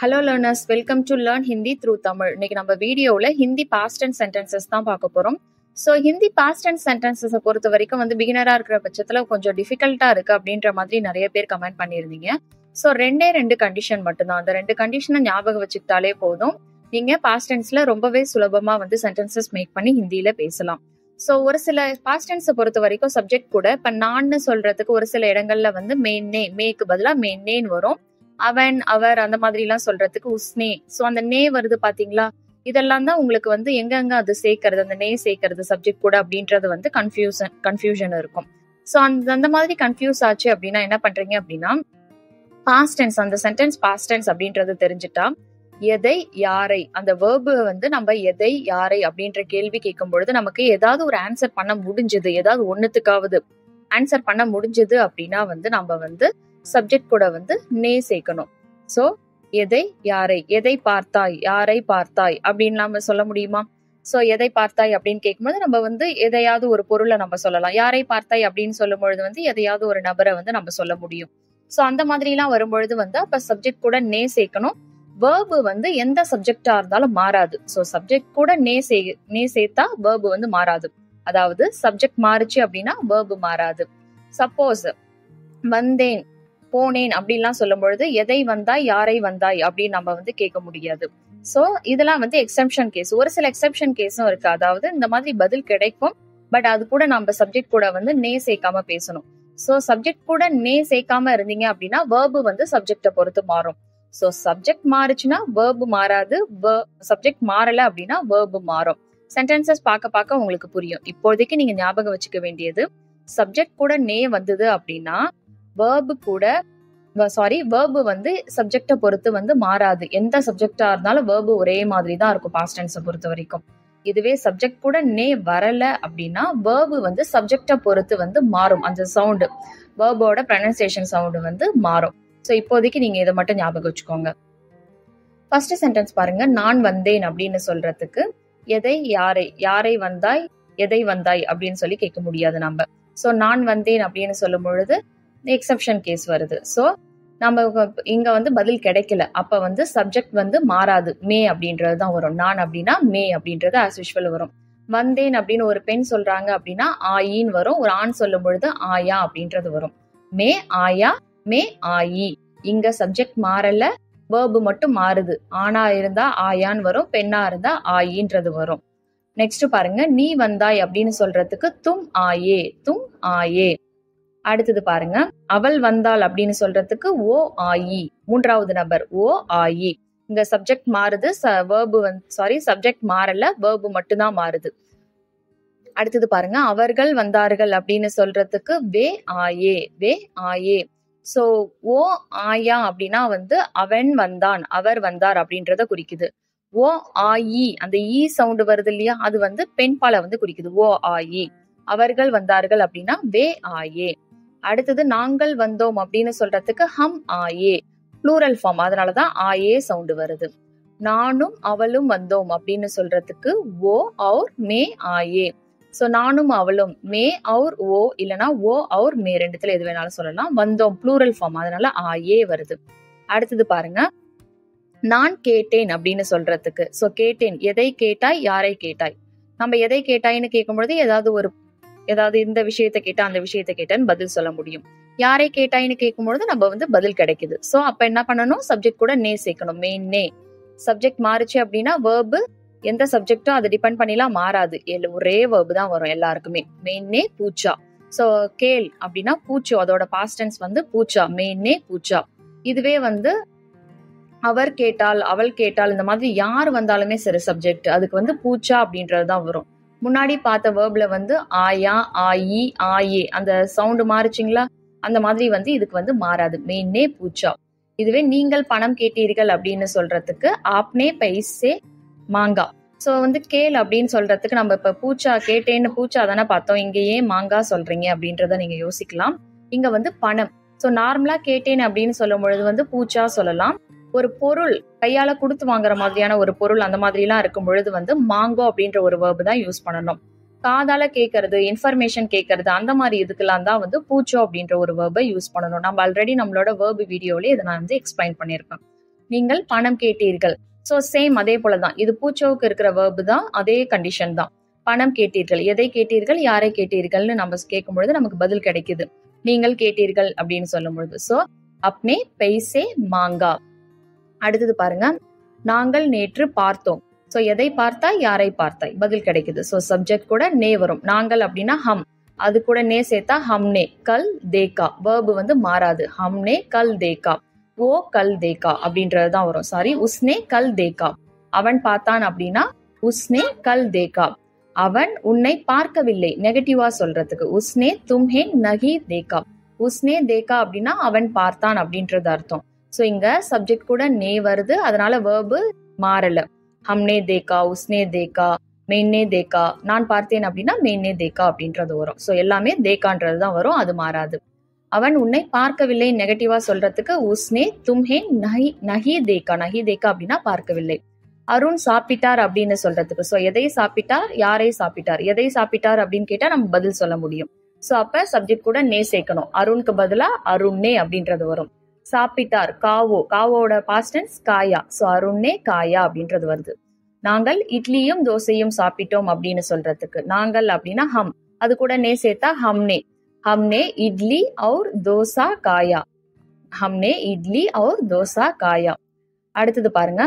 hello learners welcome to learn Hindi through Tamil இன்னைக்கு நம்ம வீடியோவில் ஹிந்தி பாஸ்ட் அண்ட் சென்டென்சஸ் தான் பார்க்க போகிறோம் ஸோ ஹிந்தி பாஸ்ட் அண்ட் சென்டென்சஸை பொறுத்த வரைக்கும் வந்து பிகினராக இருக்கிற பட்சத்தில் கொஞ்சம் டிஃபிகல்ட்டாக இருக்குது அப்படின்ற மாதிரி நிறைய பேர் கமெண்ட் பண்ணியிருந்தீங்க ஸோ ரெண்டே ரெண்டு கண்டிஷன் மட்டும்தான் அந்த ரெண்டு கண்டிஷனை ஞாபகம் வச்சுக்கிட்டாலே போதும் நீங்கள் பாஸ்ட் டென்ஸில் ரொம்பவே சுலபமாக வந்து சென்டென்சஸ் மேக் பண்ணி ஹிந்தியில் பேசலாம் ஸோ ஒரு சில பாஸ்ட் டென்ஸை பொறுத்த வரைக்கும் சப்ஜெக்ட் கூட இப்போ நான்னு சொல்றதுக்கு ஒரு சில இடங்கள்ல வந்து மெயின் நே மேக்கு பதிலாக மெயின் நேன் வரும் அவன் அவர் அந்த மாதிரிலாம் சொல்றதுக்கு உஸ்னே ஸோ அந்த நே வருது பாத்தீங்களா இதெல்லாம் தான் உங்களுக்கு வந்து எங்கெங்க அது சேர்க்கறது அந்த நே சேர்க்கறது சப்ஜெக்ட் கூட அப்படின்றது வந்து கன்ஃபியூசன் கன்ஃபியூஷன் இருக்கும் ஸோ அந்த அந்த மாதிரி கன்ஃபியூஸ் ஆச்சு அப்படின்னா என்ன பண்றீங்க அப்படின்னா பாஸ்ட் டென்ஸ் அந்த சென்டென்ஸ் பாஸ்ட் டென்ஸ் அப்படின்றது தெரிஞ்சுட்டா எதை யாரை அந்த வேர்பு வந்து நம்ம எதை யாரை அப்படின்ற கேள்வி கேட்கும் பொழுது நமக்கு ஏதாவது ஒரு ஆன்சர் பண்ண முடிஞ்சது ஏதாவது ஒன்னுத்துக்காவது ஆன்சர் பண்ண முடிஞ்சது அப்படின்னா வந்து நம்ம வந்து சப்ஜெக்ட் கூட வந்து நே சேர்க்கணும் ஸோ எதை யாரை எதை பார்த்தாய் யாரை பார்த்தாய் அப்படின்னு நம்ம சொல்ல முடியுமா ஸோ எதை பார்த்தாய் அப்படின்னு கேட்கும்போது நம்ம வந்து எதையாவது ஒரு பொருளை நம்ம சொல்லலாம் யாரை பார்த்தாய் அப்படின்னு சொல்லும் பொழுது வந்து எதையாவது ஒரு நபரை வந்து நம்ம சொல்ல முடியும் ஸோ அந்த மாதிரிலாம் வரும்பொழுது வந்து அப்போ சப்ஜெக்ட் கூட நே சேர்க்கணும் வேர்பு வந்து எந்த சப்ஜெக்டா இருந்தாலும் மாறாது ஸோ சப்ஜெக்ட் கூட நே சே நே சேர்த்தா வேர்பு வந்து மாறாது அதாவது சப்ஜெக்ட் மாறுச்சு அப்படின்னா வேர்பு மாறாது சப்போஸ் வந்தேன் போனேன் அப்படின்லாம் சொல்லும் பொழுது எதை வந்தாய் யாரை வந்தாய் அப்படின்னு நம்ம வந்து கேட்க முடியாது ஸோ இதெல்லாம் வந்து எக்ஸப்ஷன் கேஸ் ஒரு சில எக்ஸப்ஷன் கேஸும் இருக்கு அதாவது இந்த மாதிரி பதில் கிடைக்கும் பட் அது கூட நம்ம சப்ஜெக்ட் கூட வந்து நே சேர்க்காம பேசணும் ஸோ சப்ஜெக்ட் கூட நே சேர்க்காம இருந்தீங்க அப்படின்னா வேர்பு வந்து சப்ஜெக்டை பொறுத்து மாறும் ஸோ சப்ஜெக்ட் மாறுச்சுன்னா வேர்பு மாறாது சப்ஜெக்ட் மாறல அப்படின்னா வேர்பு மாறும் சென்டென்சஸ் பார்க்க பார்க்க உங்களுக்கு புரியும் இப்போதைக்கு நீங்க ஞாபகம் வச்சுக்க வேண்டியது சப்ஜெக்ட் கூட நே வந்தது அப்படின்னா வேர்பு கூட சாரி வேர்பு வந்து சப்ஜெக்டை பொறுத்து வந்து மாறாது எந்த சப்ஜெக்டா இருந்தாலும் வேர்பு ஒரே மாதிரி தான் இருக்கும் பாஸ்ட் டென்ஸை பொறுத்த வரைக்கும் இதுவே சப்ஜெக்ட் கூட நே வரல அப்படின்னா வேர்பு வந்து சப்ஜெக்டை பொறுத்து வந்து மாறும் அந்த சவுண்டு வேர்போட ப்ரனன்சியேஷன் சவுண்டு வந்து மாறும் ஸோ இப்போதைக்கு நீங்க இதை மட்டும் ஞாபகம் வச்சுக்கோங்க ஃபர்ஸ்ட் சென்டென்ஸ் பாருங்க நான் வந்தேன் அப்படின்னு சொல்றதுக்கு எதை யாரை யாரை வந்தாய் எதை வந்தாய் அப்படின்னு சொல்லி கேட்க முடியாது நம்ம ஸோ நான் வந்தேன் அப்படின்னு சொல்லும் பொழுது எக்ஸப்ஷன் கேஸ் வருது ஸோ நம்ம இங்க வந்து பதில் கிடைக்கல அப்ப வந்து சப்ஜெக்ட் வந்து மாறாது மே அப்படின்றது தான் வரும் நான் அப்படின்னா மே அப்படின்றது ஆஸ் யூஷுவல் வரும் வந்தேன் அப்படின்னு ஒரு பெண் சொல்றாங்க அப்படின்னா ஆயின்னு வரும் ஒரு ஆண் சொல்லும் பொழுது ஆயா அப்படின்றது வரும் மே ஆயா மே ஆயி இங்க சப்ஜெக்ட் மாறல வேர்பு மட்டும் மாறுது ஆணா இருந்தா ஆயான்னு வரும் பெண்ணா இருந்தா ஆயின்றது வரும் நெக்ஸ்ட் பாருங்க நீ வந்தாய் அப்படின்னு சொல்றதுக்கு தும் ஆயே தும் ஆயே அடுத்தது பாருங்க அவள் வந்தாள் அப்படின்னு சொல்றதுக்கு ஓ ஆயி மூன்றாவது நபர் ஓ ஆயி இங்க சப்ஜெக்ட் மாறுது வேர்பு வந்து சாரி சப்ஜெக்ட் மாறல வேர்பு மட்டும்தான் மாறுது அடுத்தது பாருங்க அவர்கள் வந்தார்கள் அப்படின்னு சொல்றதுக்கு வே ஆயே வே ஆயே சோ ஓ ஆயா அப்படின்னா வந்து அவன் வந்தான் அவர் வந்தார் அப்படின்றத குறிக்குது ஓ ஆயி அந்த ஈ சவுண்டு வருது இல்லையா அது வந்து பெண் பாலை வந்து குறிக்குது ஓ ஆயி அவர்கள் வந்தார்கள் அப்படின்னா வே ஆயே அடுத்தது நாங்கள் வந்தோம் அப்படின்னு சொல்றதுக்கு ஹம் ஆயே ப்ளூரல் ஃபார்ம் அதனாலதான் ஆயே சவுண்டு வருது நானும் அவளும் வந்தோம் அப்படின்னு சொல்றதுக்கு ஓ அவுர் மே ஆயே ஸோ நானும் அவளும் மே அவுர் ஓ இல்லைனா ஓ அவுர் மே ரெண்டுத்துல எது வேணாலும் சொல்லலாம் வந்தோம் ப்ளூரல் ஃபார்ம் அதனால ஆயே வருது அடுத்தது பாருங்க நான் கேட்டேன் அப்படின்னு சொல்றதுக்கு ஸோ கேட்டேன் எதை கேட்டாய் யாரை கேட்டாய் நம்ம எதை கேட்டாய்னு கேட்கும்பொழுது ஏதாவது ஒரு ஏதாவது இந்த விஷயத்த கேட்டா அந்த விஷயத்த கேட்டான்னு பதில் சொல்ல முடியும் யாரை கேட்டாயின்னு கேட்கும்பொழுது நம்ம வந்து பதில் கிடைக்குது ஸோ அப்ப என்ன பண்ணணும் சப்ஜெக்ட் கூட நே சேர்க்கணும் மெயின் நே சப்ஜெக்ட் மாறுச்சு அப்படின்னா வேர்பு எந்த சப்ஜெக்டோ அதை டிபெண்ட் பண்ணிலாம் மாறாது ஒரே வேர்பு தான் வரும் எல்லாருக்குமே மெயின் நே பூச்சா ஸோ கேள் அப்படின்னா பூச்சோ அதோட பாஸ்டன்ஸ் வந்து பூச்சா மெயின் நே பூச்சா இதுவே வந்து அவர் கேட்டால் அவள் கேட்டால் இந்த மாதிரி யார் வந்தாலுமே சரி சப்ஜெக்ட் அதுக்கு வந்து பூச்சா அப்படின்றது தான் வரும் முன்னாடி பார்த்த வேர்ப்ல வந்து ஆயா ஆயி ஆயே அந்த சவுண்டு மாறுச்சிங்களா அந்த மாதிரி வந்து இதுக்கு வந்து மாறாது மெயின்னே பூச்சா இதுவே நீங்கள் பணம் கேட்டீர்கள் அப்படின்னு சொல்றதுக்கு ஆப்னே பைசே மாங்கா ஸோ வந்து கேள் அப்படின்னு சொல்றதுக்கு நம்ம இப்ப பூச்சா கேட்டேன்னு பூச்சா தானே பார்த்தோம் இங்க ஏன் மாங்கா சொல்றீங்க அப்படின்றத நீங்க யோசிக்கலாம் இங்க வந்து பணம் ஸோ நார்மலா கேட்டேன் அப்படின்னு சொல்லும் பொழுது வந்து பூச்சா சொல்லலாம் ஒரு பொருள் கையால கொடுத்து வாங்குற மாதிரியான ஒரு பொருள் அந்த மாதிரி எல்லாம் இருக்கும் பொழுது வந்து மாங்கோ அப்படின்ற ஒரு வேர்பு தான் யூஸ் பண்ணணும் காதால கேட்கறது இன்ஃபர்மேஷன் கேட்கறது அந்த மாதிரி இதுக்கெல்லாம் தான் வந்து பூச்சோ அப்படின்ற ஒரு வேர்பை யூஸ் பண்ணணும் நம்ம ஆல்ரெடி நம்மளோட வேர்பு வீடியோலயே இதை நான் வந்து எக்ஸ்பிளைன் பண்ணியிருப்பேன் நீங்கள் பணம் கேட்டீர்கள் சோ சேம் அதே போலதான் இது பூச்சோவுக்கு இருக்கிற வேர்பு தான் அதே கண்டிஷன் தான் பணம் கேட்டீர்கள் எதை கேட்டீர்கள் யாரை கேட்டீர்கள்னு நம்ம கேட்கும் பொழுது நமக்கு பதில் கிடைக்குது நீங்கள் கேட்டீர்கள் அப்படின்னு சொல்லும் பொழுது சோ அப்னே பைசே மாங்கா அடுத்தது பாருங்க நாங்கள் நேற்று பார்த்தோம் சோ எதை பார்த்தாய் யாரை பார்த்தாய் பதில் கிடைக்குது சோ சப்ஜெக்ட் கூட நே வரும் நாங்கள் அப்படின்னா ஹம் அது கூட நே சேர்த்தா ஹம்னே கல் தேக்கா வேர்பு வந்து மாறாது ஹம்னே கல் தேக்கா ஓ கல் தேக்கா அப்படின்றது தான் வரும் சாரி உஸ்னே கல் தேக்கா அவன் பார்த்தான் அப்படின்னா உஸ்னே கல் தேக்கா அவன் உன்னை பார்க்கவில்லை நெகட்டிவா சொல்றதுக்கு உஸ்னே தும்ஹே நகி தேக்கா உஸ்னே தேக்கா அப்படின்னா அவன் பார்த்தான் அப்படின்றது அர்த்தம் சோ இங்க சப்ஜெக்ட் கூட நே வருது அதனால வேர்பு மாறல ஹம்னே தேக்கா உஸ்னே தேக்கா மெய்னே தேக்கா நான் பார்த்தேன் அப்படின்னா மெய்னே தேக்கா அப்படின்றது வரும் சோ எல்லாமே தேக்கான்றது தான் வரும் அது மாறாது அவன் உன்னை பார்க்கவில்லை நெகட்டிவா சொல்றதுக்கு உஸ்னே தும்ஹே நஹி நஹி தேக்கா நஹி தேக்கா அப்படின்னா பார்க்கவில்லை அருண் சாப்பிட்டார் அப்படின்னு சொல்றதுக்கு சோ எதை சாப்பிட்டார் யாரை சாப்பிட்டார் எதை சாப்பிட்டார் அப்படின்னு கேட்டா நம்ம பதில் சொல்ல முடியும் சோ அப்ப சப்ஜெக்ட் கூட நே சேர்க்கணும் அருணுக்கு பதிலா அருண்ணே அப்படின்றது வரும் சாப்பிட்டார் காவோ காவோட பாஸ்டன்ஸ் காயா சோ அருண்ணே காயா அப்படின்றது வருது நாங்கள் இட்லியும் தோசையும் சாப்பிட்டோம் அப்படின்னு சொல்றதுக்கு நாங்கள் அப்படின்னா ஹம் அது கூட நே சேர்த்தா ஹம்னே ஹம்னே இட்லி அவுர் தோசா காயா ஹம்னே இட்லி அவுர் தோசா காயா அடுத்தது பாருங்க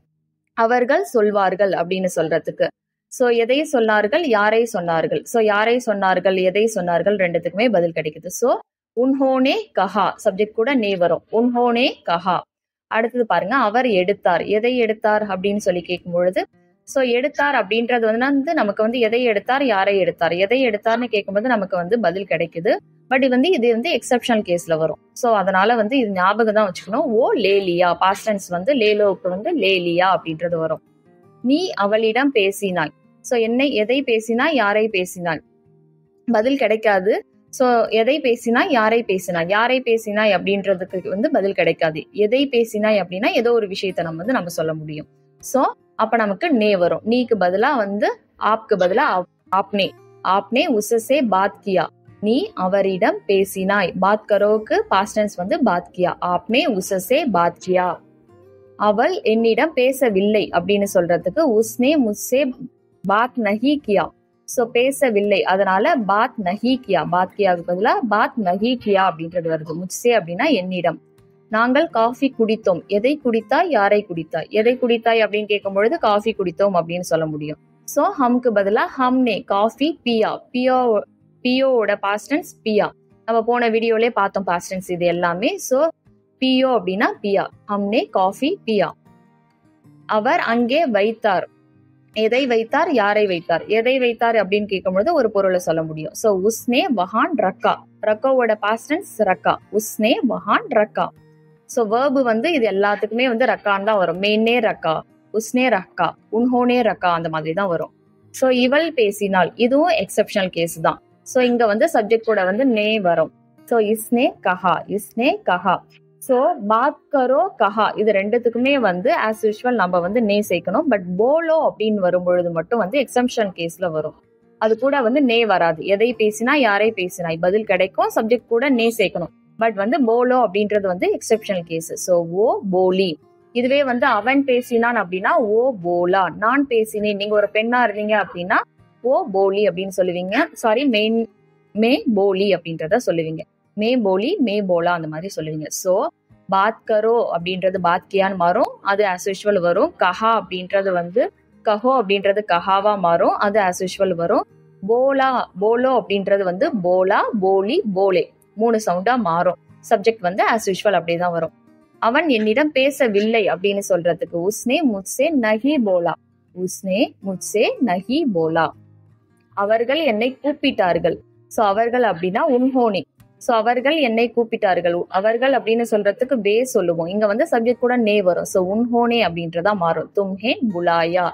அவர்கள் சொல்வார்கள் அப்படின்னு சொல்றதுக்கு சோ எதை சொன்னார்கள் யாரை சொன்னார்கள் சோ யாரை சொன்னார்கள் எதை சொன்னார்கள் ரெண்டுத்துக்குமே பதில் கிடைக்குது சோ உன்ஹோனே கஹா சப்ஜெக்ட் கூட நே வரும் உன்ஹோனே கஹா அடுத்தது பாருங்க அவர் எடுத்தார் எதை எடுத்தார் அப்படின்னு சொல்லி கேட்கும் பொழுது சோ எடுத்தார் அப்படின்றது வந்து நமக்கு வந்து எதை எடுத்தார் யாரை எடுத்தார் எதை எடுத்தார்னு கேட்கும்போது நமக்கு வந்து பதில் கிடைக்குது பட் இது வந்து இது வந்து எக்ஸப்ஷனல் கேஸ்ல வரும் சோ அதனால வந்து இது ஞாபகம் தான் வச்சுக்கணும் ஓ லேலியா பாஸ்டன்ஸ் வந்து லேலோவுக்கு வந்து லேலியா அப்படின்றது வரும் நீ அவளிடம் பேசினாய் சோ என்னை எதை பேசினாய் யாரை பேசினாய் பதில் கிடைக்காது சோ எதை பேசினாய் யாரை பேசினாய் யாரை பேசினாய் அப்படின்றதுக்கு வந்து பதில் கிடைக்காது எதை பேசினாய் அப்படின்னா ஏதோ ஒரு விஷயத்த நம்ம வந்து நம்ம சொல்ல முடியும் சோ அப்ப நமக்கு நே வரும் நீக்கு பதிலா வந்து ஆப்க்கு பதிலா ஆப்னே ஆப்னே உசசே பாத் கியா நீ அவரிடம் பேசினாய் பாத் கரோக்கு பாஸ்டன்ஸ் வந்து பாத் கியா ஆப்னே உசசே பாத் கியா அவள் என்னிடம் பேசவில்லை அப்படின்னு சொல்றதுக்கு உஸ்னே முஸ்ஸே பாத் நஹி கியா சோ பேசவில்லை அதனால பாத் நஹி கியா பாத் கியாவுக்கு பதிலா பாத் நஹி கியா அப்படின்றது வருது முச்சே அப்படின்னா என்னிடம் நாங்கள் காஃபி குடித்தோம் எதை குடித்தாய் யாரை குடித்தாய் எதை குடித்தாய் அப்படின்னு கேட்கும் பொழுது காஃபி குடித்தோம் அப்படின்னு சொல்ல முடியும் சோ ஹம்க்கு பதிலா ஹம்னே காஃபி பியா பியோ பியோவோட பாஸ்டன்ஸ் பியா நம்ம போன வீடியோலே பார்த்தோம் பாஸ்டன்ஸ் இது எல்லாமே சோ பியோ அப்படின்னா பியா ஹம்னே காஃபி பியா அவர் அங்கே வைத்தார் எதை வைத்தார் யாரை வைத்தார் எதை வைத்தார் அப்படின்னு கேட்கும்பொழுது ஒரு பொருளை சொல்ல முடியும் சோ உஸ்னே வஹான் ரக்கா ரக்கோவோட பாஸ்டன்ஸ் ரக்கா உஸ்னே வஹான் ரக்கா சோ வேர்பு வந்து இது எல்லாத்துக்குமே வந்து ரக்கான் தான் வரும் மெயினே ரக்கா உஸ்னே ரக்கா உன்ஹோனே ரக்கா அந்த மாதிரி தான் வரும் சோ இவள் பேசினாள் இதுவும் எக்ஸப்ஷனல் கேஸ் தான் சோ இங்க வந்து சப்ஜெக்ட் கூட வந்து நே வரும் சோ இஸ்னே கஹா இஸ்னே கஹா சோ பாத் கரோ கஹா இது ரெண்டுத்துக்குமே வந்து ஆஸ் யூஸ்வல் நம்ம வந்து நே சேர்க்கணும் பட் போலோ அப்படின்னு வரும்பொழுது மட்டும் வந்து எக்ஸம்ஷன் கேஸ்ல வரும் அது கூட வந்து நே வராது எதை பேசினா யாரை பேசினாய் பதில் கிடைக்கும் சப்ஜெக்ட் கூட நே சேர்க்கணும் பட் வந்து போலோ அப்படின்றது வந்து எக்ஸப்ஷனல் கேஸ் சோ ஓ போலி இதுவே வந்து அவன் பேசினான் அப்படின்னா ஓ போலா நான் பேசினேன் நீங்க ஒரு பெண்ணா இருந்தீங்க அப்படின்னா ஓ போலி அப்படின்னு சொல்லுவீங்க சாரி மெயின் மே போலி அப்படின்றத சொல்லுவீங்க மே போலி மே போலா அந்த மாதிரி சொல்லுவீங்க சோ பாத் கரோ அப்படின்றது பாத் கியான்னு மாறும் அது ஆஸ் யூஸ்வல் வரும் கஹா அப்படின்றது வந்து கஹோ அப்படின்றது கஹாவா மாறும் அது ஆஸ் யூஸ்வல் வரும் போலா போலோ அப்படின்றது வந்து போலா போலி போலே மூணு சவுண்டா மாறும் சப்ஜெக்ட் வந்து ஆஸ் யூஸ்வல் அப்படிதான் வரும் அவன் என்னிடம் பேசவில்லை அப்படின்னு சொல்றதுக்கு உஸ்னே முட்சே நஹி போலா உஸ்னே முட்சே நஹி போலா அவர்கள் என்னை கூப்பிட்டார்கள் சோ அவர்கள் அப்படின்னா உன்ஹோனி சோ அவர்கள் என்னை கூப்பிட்டார்கள் அவர்கள் அப்படின்னு சொல்றதுக்கு பே சொல்லுவோம் இங்க வந்து சப்ஜெக்ட் கூட நே வரும் சோ உன்ஹோனே அப்படின்றதா மாறும் தும்ஹே புலாயா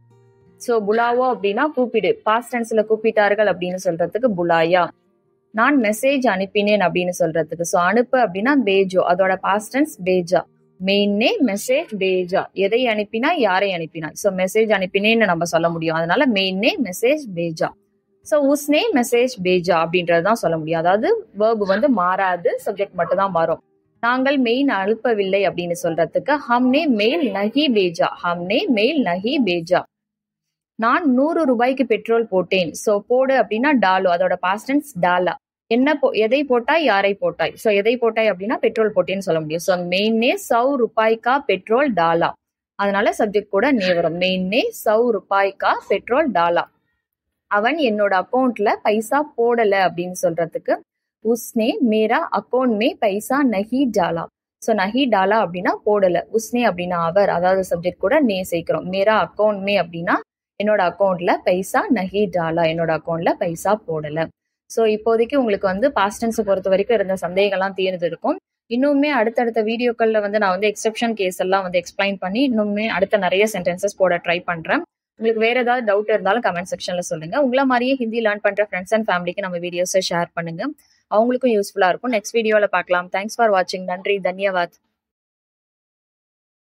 சோ புலாவோ அப்படின்னா கூப்பிடு பாஸ்ட் டென்ஸ்ல கூப்பிட்டார்கள் அப்படின்னு சொல்றதுக்கு புலாயா நான் மெசேஜ் அனுப்பினேன் அப்படின்னு சொல்றதுக்கு சோ அனுப்பு அப்படின்னா பேஜோ அதோட பாஸ்ட் டென்ஸ் பேஜா மெயின்னே மெசேஜ் பேஜா எதை அனுப்பினா யாரை அனுப்பினா சோ மெசேஜ் அனுப்பினேன்னு நம்ம சொல்ல முடியும் அதனால மெயின்னே மெசேஜ் பேஜா சோ உஸ்னே மெசேஜ் பேஜா அப்படின்றதுதான் சொல்ல முடியும் அதாவது வேர்பு வந்து மாறாது சப்ஜெக்ட் மட்டும் தான் மாறும் நாங்கள் மெயில் அனுப்பவில்லை அப்படின்னு சொல்றதுக்கு ஹம்னே மெயில் நஹி பேஜா ஹம்னே மெயில் நஹி பேஜா நான் நூறு ரூபாய்க்கு பெட்ரோல் போட்டேன் சோ போடு அப்படின்னா டாலு அதோட பாஸ்டன்ஸ் டாலா என்ன போ எதை போட்டாய் யாரை போட்டாய் சோ எதை போட்டாய் அப்படின்னா பெட்ரோல் போட்டேன்னு சொல்ல முடியும் சோ மெயின்னே சௌ ரூபாய்க்கா பெட்ரோல் டாலா அதனால சப்ஜெக்ட் கூட நே வரும் மெயின்னே சௌ ரூபாய்க்கா பெட்ரோல் டாலா அவன் என்னோட அக்கௌண்ட்ல பைசா போடல அப்படின்னு சொல்றதுக்கு உஸ்னே மேரா அக்கௌண்ட் மே பைசா நஹி டாலா ஸோ நஹி டாலா அப்படின்னா போடல உஸ்னே அப்படின்னா அவர் அதாவது சப்ஜெக்ட் கூட நே சேர்க்கிறோம் மேரா அக்கௌண்ட் மே அப்படின்னா என்னோட அக்கௌண்ட்ல பைசா நஹி டாலா என்னோட அக்கௌண்ட்ல பைசா போடல ஸோ இப்போதைக்கு உங்களுக்கு வந்து பாஸ்டன்ஸை பொறுத்த வரைக்கும் இருந்த சந்தேகம்லாம் தீர்ந்து இருக்கும் இன்னுமே அடுத்தடுத்த வீடியோக்கள்ல வந்து நான் வந்து எக்ஸெப்ஷன் கேஸ் எல்லாம் வந்து எக்ஸ்பிளைன் பண்ணி இன்னுமே அடுத்த நிறைய சென்டென்சஸ் போட ட்ரை பண்றேன் உங்களுக்கு வேற ஏதாவது டவுட் இருந்தாலும் கமெண்ட் செக்ஷன்ல சொல்லுங்க உங்கள மாதிரியே ஹிந்தி லேர்ன் பண்ற ஃப்ரெண்ட்ஸ் அண்ட் ஃபேமிலிக்கு நம்ம வீடியோஸை ஷேர் பண்ணுங்க அவங்களுக்கும் யூஸ்ஃபுல்லா இருக்கும் நெக்ஸ்ட் வீடியோல பார்க்கலாம் தேங்க்ஸ் ஃபார் வாட்சிங் நன்றி தன்யவாத்